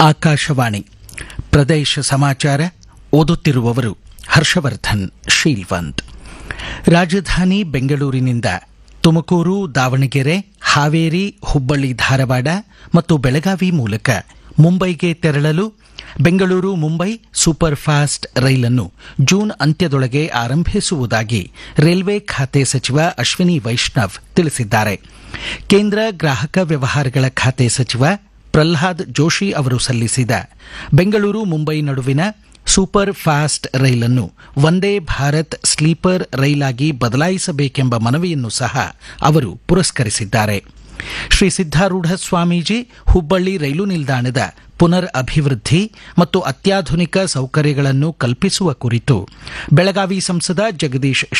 ಆಕಾಶವಾಣಿ ಪ್ರದೇಶ ಸಮಾಚಾರ ಓದುತ್ತಿರುವವರು ಹರ್ಷವರ್ಧನ್ ಶೀಲ್ವಂತ್ ರಾಜಧಾನಿ ಬೆಂಗಳೂರಿನಿಂದ ತುಮಕೂರು ದಾವಣಗೆರೆ ಹಾವೇರಿ ಹುಬ್ಬಳ್ಳಿ ಧಾರವಾಡ ಮತ್ತು ಬೆಳಗಾವಿ ಮೂಲಕ ಮುಂಬೈಗೆ ತೆರಳಲು ಬೆಂಗಳೂರು ಮುಂಬೈ ಸೂಪರ್ ಫಾಸ್ಟ್ ರೈಲನ್ನು ಜೂನ್ ಅಂತ್ಯದೊಳಗೆ ಆರಂಭಿಸುವುದಾಗಿ ರೈಲ್ವೆ ಖಾತೆ ಸಚಿವ ಅಶ್ವಿನಿ ವೈಷ್ಣವ್ ತಿಳಿಸಿದ್ದಾರೆ ಕೇಂದ್ರ ಗ್ರಾಹಕ ವ್ಯವಹಾರಗಳ ಖಾತೆ ಸಚಿವ ಪ್ರಲ್ಹಾದ್ ಜೋಶಿ ಅವರು ಸಲ್ಲಿಸಿದ ಬೆಂಗಳೂರು ಮುಂಬೈ ನಡುವಿನ ಸೂಪರ್ ಫಾಸ್ಟ್ ರೈಲನ್ನು ವಂದೇ ಭಾರತ್ ಸ್ಲೀಪರ್ ರೈಲಾಗಿ ಬದಲಾಯಿಸಬೇಕೆಂಬ ಮನವಿಯನ್ನು ಸಹ ಅವರು ಪುರಸ್ಕರಿಸಿದ್ದಾರೆ ಶ್ರೀ ಸಿದ್ದಾರೂಢ ಸ್ವಾಮೀಜಿ ಹುಬ್ಬಳ್ಳಿ ರೈಲು ನಿಲ್ದಾಣದ ಪುನರ್ ಅಭಿವೃದ್ಧಿ ಮತ್ತು ಅತ್ಯಾಧುನಿಕ ಸೌಕರ್ಯಗಳನ್ನು ಕಲ್ಪಿಸುವ ಕುರಿತು ಬೆಳಗಾವಿ ಸಂಸದ ಜಗದೀಶ್